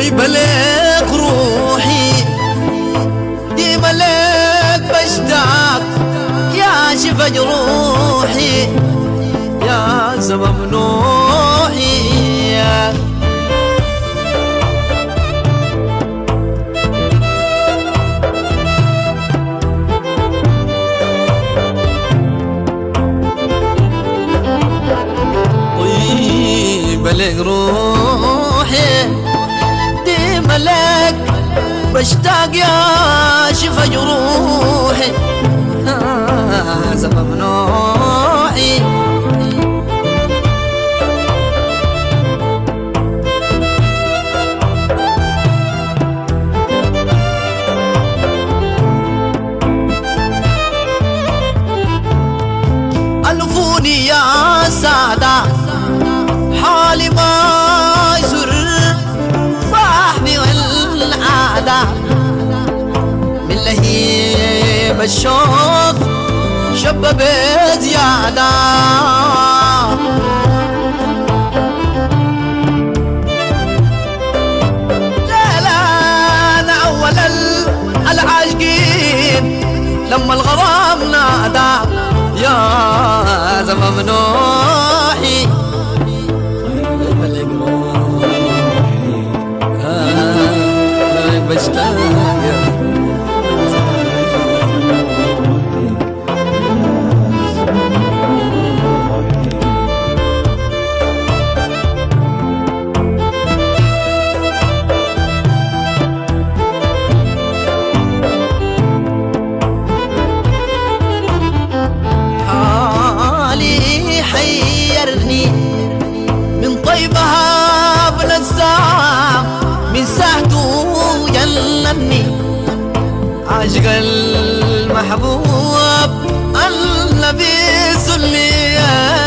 طيبة لك روحي ديما لك بشتاق يا شفا جروحي يا سبب نوحي طيب لك روحي ديما لك بشتاق يا شفا جروحي آه سبب نوحي ألفوني يا سادة حالي ما يسر صاحبي والعادة من لهيب الشوق شبب زيادة لا لا أنا أول ال- العاشقين لما الغرام نادى يا زمام نوحي آه، بشتاق حالي حيرني من طيبها بنساه من ساعته جنني عاشق المحبوب النبي سلمي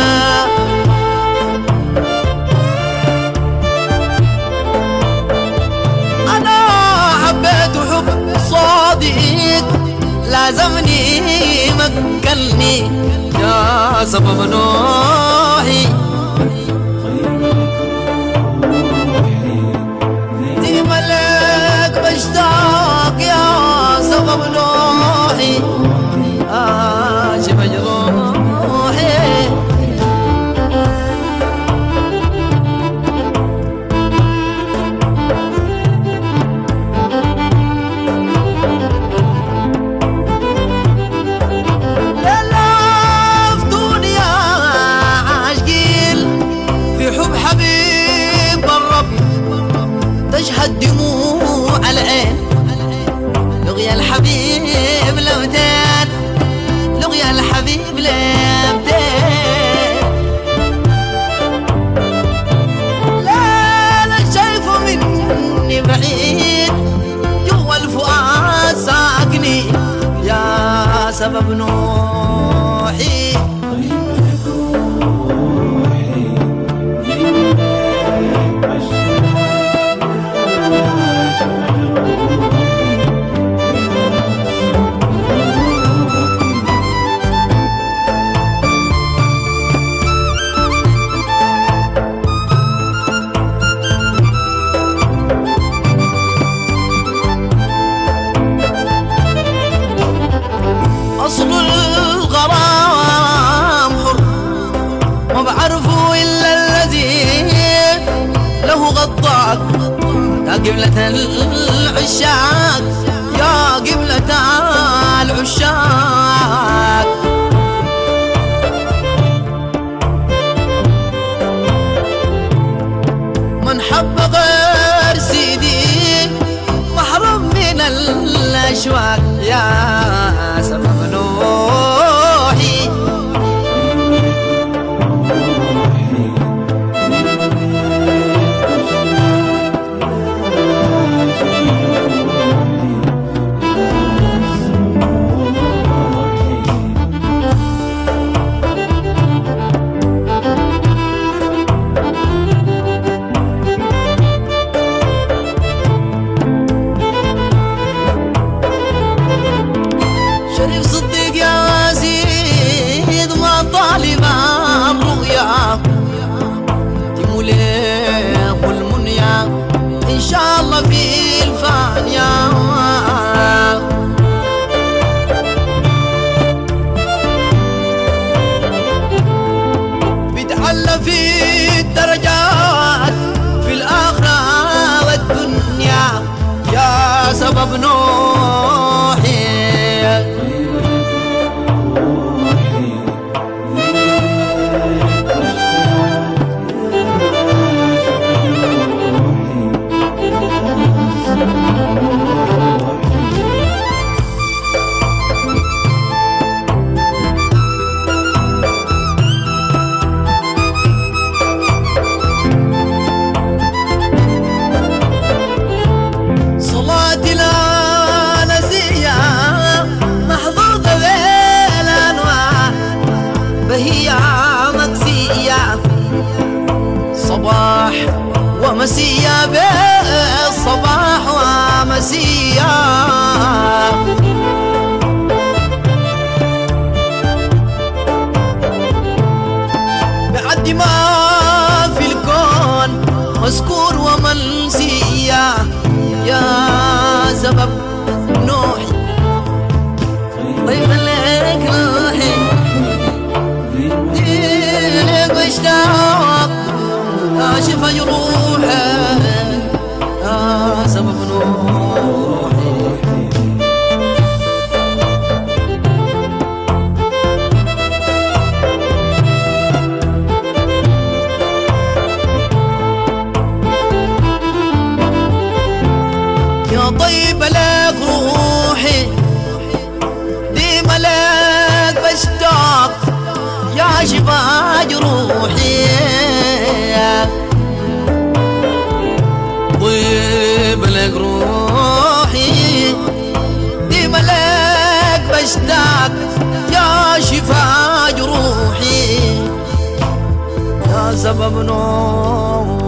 انا حبيت حب صادق لازمني مكلني يا سبب نوحي دي ملك بشتاق يا سبب نوحي آجي مجروحي لا في دنيا عاشقين في حب حبيب الرب تشهد دموع العين لغيا الحبيب لمتين لغيا الحبيب لمتين لا لا شايفه مني بعيد جوا الفؤاد ساكني يا سبب نوحي أصل الغرام حر ما بعرفه إلا الذي له غطاك يا قبلة العشاق يا قبلة العشاق من حب غير سيدي محروم من الأشواق يا سبب نوحي شريف صديق يا الله في الفانية بيتعلى في الدرجات في الآخرة والدنيا يا سبب نوحي صلاتي لا نسية محظوظة بالأنواع بهي مكسية صباح ومسية بالصباح ومسية بعد ما في الكون مذكور ومنسية يا سبب نوحي طيب لك روحي دينك واشتاق كاشف جروحي يا سبب نوحي يا طيب لك روحي دي ملاك بشتاق يا شفا جروحي طيب لك روحي دي ملاك بشتاق يا شفا جروحي يا سبب نور